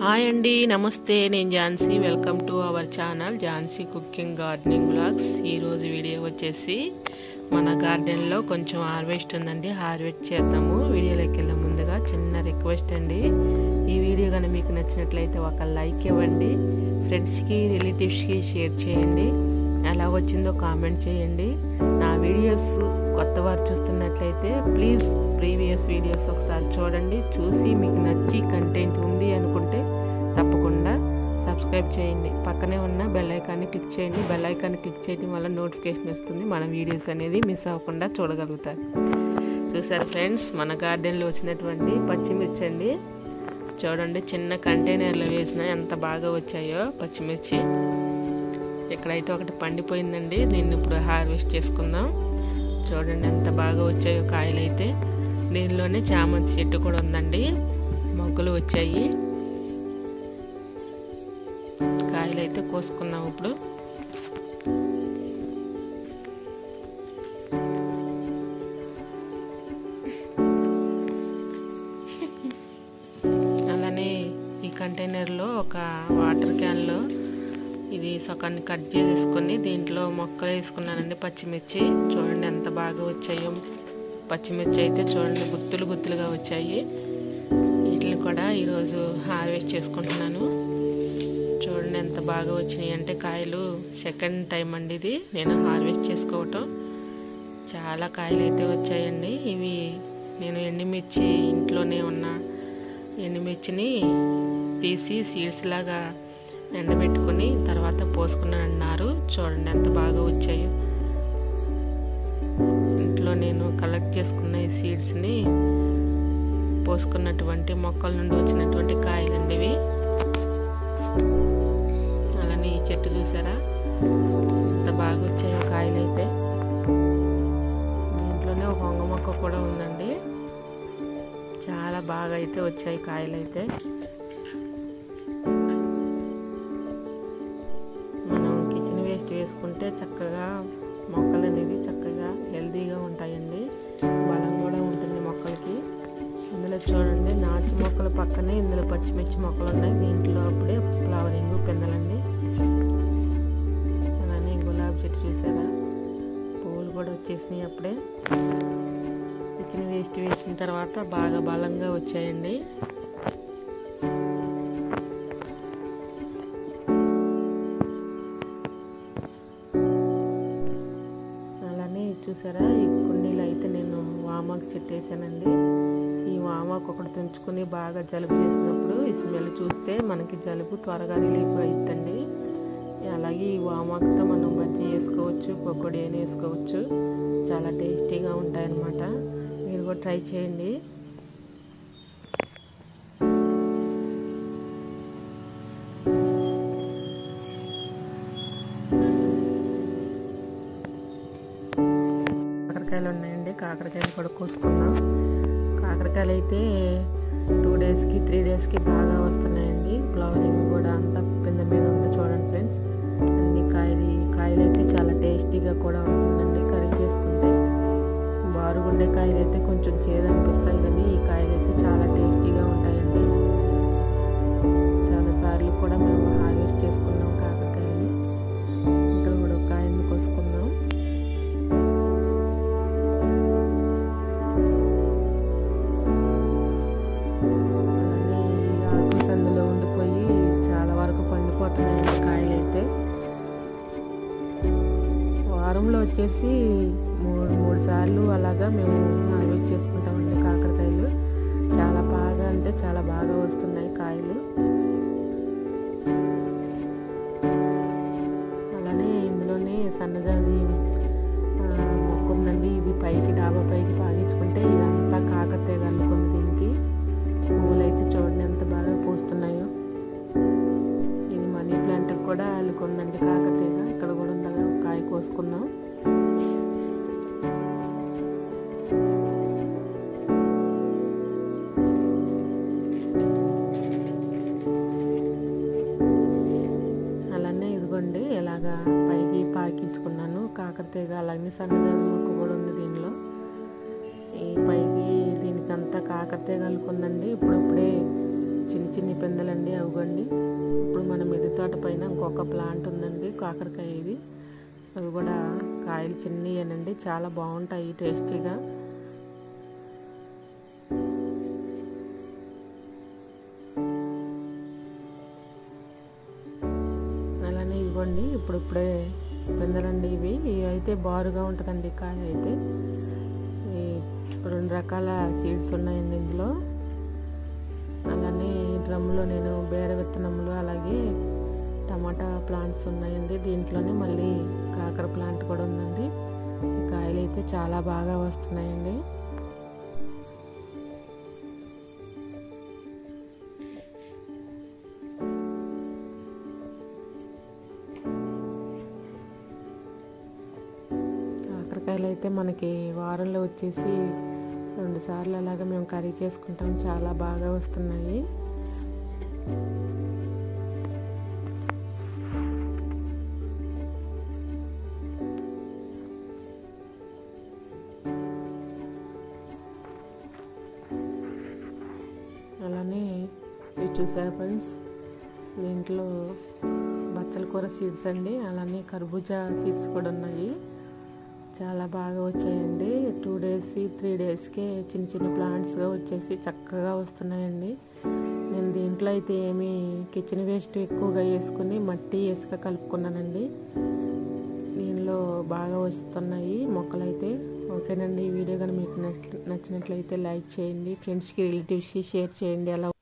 hi అండి నమస్తే నేను Jhansi welcome to our channel Jhansi cooking gardening blogs ఈరోజు వీడియో వచ్చేసి మన గార్డెన్లో కొంచెం హార్వెస్ట్ ఉందండి హార్వెస్ట్ చేద్దాము వీడియోలోకి వెళ్ళే ముందుగా చిన్న రిక్వెస్ట్ అండి ఈ వీడియో కానీ మీకు నచ్చినట్లయితే ఒక లైక్ ఇవ్వండి ఫ్రెండ్స్కి రిలేటివ్స్కి షేర్ చేయండి ఎలా వచ్చిందో కామెంట్ చేయండి నా వీడియోస్ కొత్త వారు చూస్తున్నట్లయితే ప్లీజ్ ప్రీవియస్ వీడియోస్ ఒకసారి చూడండి చూసి మీకు నచ్చి కంటెంట్ ఉంది అనుకుంటే తప్పకుండా సబ్స్క్రైబ్ చేయండి పక్కనే ఉన్న బెల్ ఐకాన్ని క్లిక్ చేయండి బెల్ ఐకాన్ని క్లిక్ చేయడం వల్ల నోటిఫికేషన్ వస్తుంది మన వీడియోస్ అనేది మిస్ అవ్వకుండా చూడగలుగుతారు చూసారు ఫ్రెండ్స్ మన గార్డెన్లో వచ్చినటువంటి పచ్చిమిర్చి అండి చూడండి చిన్న కంటైనర్లో వేసిన ఎంత బాగా వచ్చాయో పచ్చిమిర్చి ఇక్కడైతే ఒకటి పండిపోయిందండి దీన్ని ఇప్పుడు హార్వెస్ట్ చేసుకుందాం చూడండి ఎంత బాగా వచ్చాయో కాయలు అయితే దీనిలోనే చామంతి చెట్టు కూడా ఉందండి మొగ్గలు వచ్చాయి కాయలు అయితే కోసుకున్నాం ఇప్పుడు అలానే ఈ కంటైనర్లో ఒక వాటర్ క్యాన్లో ఇది సగాన్ని కట్ చేసుకొని దీంట్లో మొక్కలు వేసుకున్నానండి పచ్చిమిర్చి చూడండి ఎంత బాగా వచ్చాయో పచ్చిమిర్చి అయితే చూడండి గుత్తులు గుత్తులుగా వచ్చాయి వీటిని కూడా ఈరోజు హార్వెస్ట్ చేసుకుంటున్నాను చూడండి ఎంత బాగా వచ్చినాయి అంటే కాయలు సెకండ్ టైం అండి ఇది నేను హార్వెస్ట్ చేసుకోవటం చాలా కాయలు అయితే వచ్చాయండి ఇవి నేను ఎండుమిర్చి ఇంట్లోనే ఉన్న ఎండుమిర్చిని తీసి సీడ్స్ లాగా ఎండబెట్టుకుని తర్వాత పోసుకున్నాను అన్నారు చూడండి ఎంత బాగా వచ్చాయో ఇంట్లో నేను కలెక్ట్ చేసుకున్న ఈ సీడ్స్ని పోసుకున్నటువంటి మొక్కల నుండి వచ్చినటువంటి కాయలండి ఇవి అలానే ఈ చెట్టు చూసారా ఎంత బాగా వచ్చాయో కాయలు అయితే దీంట్లోనే ఒక వంగ మొక్క కూడా ఉందండి చాలా బాగా అయితే వచ్చాయి కాయలు అయితే మనం కిచెన్ వేస్ట్ వేసుకుంటే చక్కగా మొక్కలు అనేది చక్కగా హెల్తీగా ఉంటాయండి బలం కూడా ఉంటుంది మొక్కలకి ఇందులో చూడండి నాచు మొక్కల పక్కనే ఇందులో పచ్చిమిర్చి మొక్కలు ఉన్నాయి దీంట్లో అప్పుడే ఫ్లవరింగ్ పిందలండి అలానే గులాబీ చెట్టు చూసారా పువ్వులు కూడా వచ్చేసినాయి అప్పుడే కిచెన్ వేస్ట్ వేసిన తర్వాత బాగా బలంగా వచ్చాయండి అలానే చూసారా ఈ కుండీలో అయితే నేను వామాకు చెట్టు వేసానండి ఈ వామాకు ఒకటి తుంచుకొని బాగా జలుబు చేసినప్పుడు ఈ స్మెల్ చూస్తే మనకి జలుబు త్వరగా రిలీఫ్ అవుతుందండి అలాగే ఈ వామాకుతో మనం బజ్జీ వేసుకోవచ్చు పకోడీ అని వేసుకోవచ్చు చాలా టేస్టీగా ఉంటాయన్నమాట మీరు కూడా ట్రై చేయండి కాకరకాయలు ఉన్నాయండి కాకరకాయలు కూడా కోసుకుందాం కాకరకాయలు అయితే టూ డేస్కి త్రీ డేస్కి బాగా వస్తున్నాయండి ఫ్లవరింగ్ కూడా అంతా కింద మీద ఉంది చూడండి ఫ్రెండ్స్ అన్ని కాయలు కాయలు అయితే చాలా టేస్టీగా కూడా ఉంటుందండి కర్రీ చేసుకుంటే బారుగుండే కాయలు అయితే కొంచెం చేదు అనిపిస్తాయి కానీ ఈ కాయలు అయితే చాలా టేస్టీగా ఉంటాయండి చాలాసార్లు కూడా మేము హార్వెస్ట్ చేసుకున్నాం కాకరకాయలు ఇక్కడ కూడా ఒక కాయని కోసుకుందాం ఆకు సందులో ఉండిపోయి చాలా వరకు పండిపోతున్నాయండి కాయలు అయితే వారంలో వచ్చేసి మూడు మూడు సార్లు అలాగా మేము హార్వెస్ట్ చేసుకుంటామండి కాకరకాయలు చాలా బాగా అంటే చాలా బాగా వస్తున్నాయి కాయలు అలానే ఇందులోనే సన్నజాజి మొక్క ఉందండి ఇవి పైకి డాబా పైకి పాగించుకుంటే ఇదంతా కాకరకాయ కలుకుంది దీనికి పువ్వులు అయితే చూడండి ఎంత బాగా పూస్తున్నాయో ఇది మనీ ప్లాంట్ కూడా అల్లుకుందండి కాకతీగ ఇక్కడ కూడా ఉందగా కాయ కోసుకుందాం అలానే ఇదిగోండి ఇలాగా పైకి పాకించుకున్నాను కాకరతీగ అలాగే సన్నదాని మొక్క కూడా ఉంది దీనిలో ఈ పైకి దీనికంతా కాకర కాకర తీగలకు ఉందండి ఇప్పుడిప్పుడే చిన్న చిన్న పిందెలండి అవ్వండి ఇప్పుడు మన మిద్దె తోట పైన ఇంకొక ప్లాంట్ ఉందండి కాకరకాయ ఇది అవి కూడా కాయలు చిన్నవేనండి చాలా బాగుంటాయి టేస్టీగా అలానే ఇవ్వండి ఇప్పుడిప్పుడే పిందెలండి ఇవి ఇవి అయితే బారుగా ఉంటుందండి కాయ అయితే ఈ రెండు రకాల సీడ్స్ ఉన్నాయండి ఇందులో అలానే డ్రమ్లో నేను బేర విత్తనములు అలాగే టమాటా ప్లాంట్స్ ఉన్నాయండి దీంట్లోనే మళ్ళీ కాకర ప్లాంట్ కూడా ఉందండి కాయలు అయితే చాలా బాగా వస్తున్నాయండి కాకరకాయలు అయితే మనకి వారంలో వచ్చేసి రెండు సార్లు అలాగా మేము కర్రీ చేసుకుంటాం చాలా బాగా వస్తున్నాయి అలానే ఇవి చూసారా ఫ్రెండ్స్ దీంట్లో బచ్చల కూర సీడ్స్ అండి అలానే కర్బూజా సీడ్స్ కూడా ఉన్నాయి చాలా బాగా వచ్చాయండి టూ డేస్ త్రీ డేస్కే చిన్న చిన్న ప్లాంట్స్గా వచ్చేసి చక్కగా వస్తున్నాయండి నేను దీంట్లో అయితే ఏమి కిచెన్ వేస్ట్ ఎక్కువగా వేసుకుని మట్టి ఇసుక కలుపుకున్నానండి దీనిలో బాగా వస్తున్నాయి మొక్కలైతే ఓకేనండి ఈ వీడియో కానీ మీకు నచ్చినట్లయితే లైక్ చేయండి ఫ్రెండ్స్కి రిలేటివ్స్కి షేర్ చేయండి అలా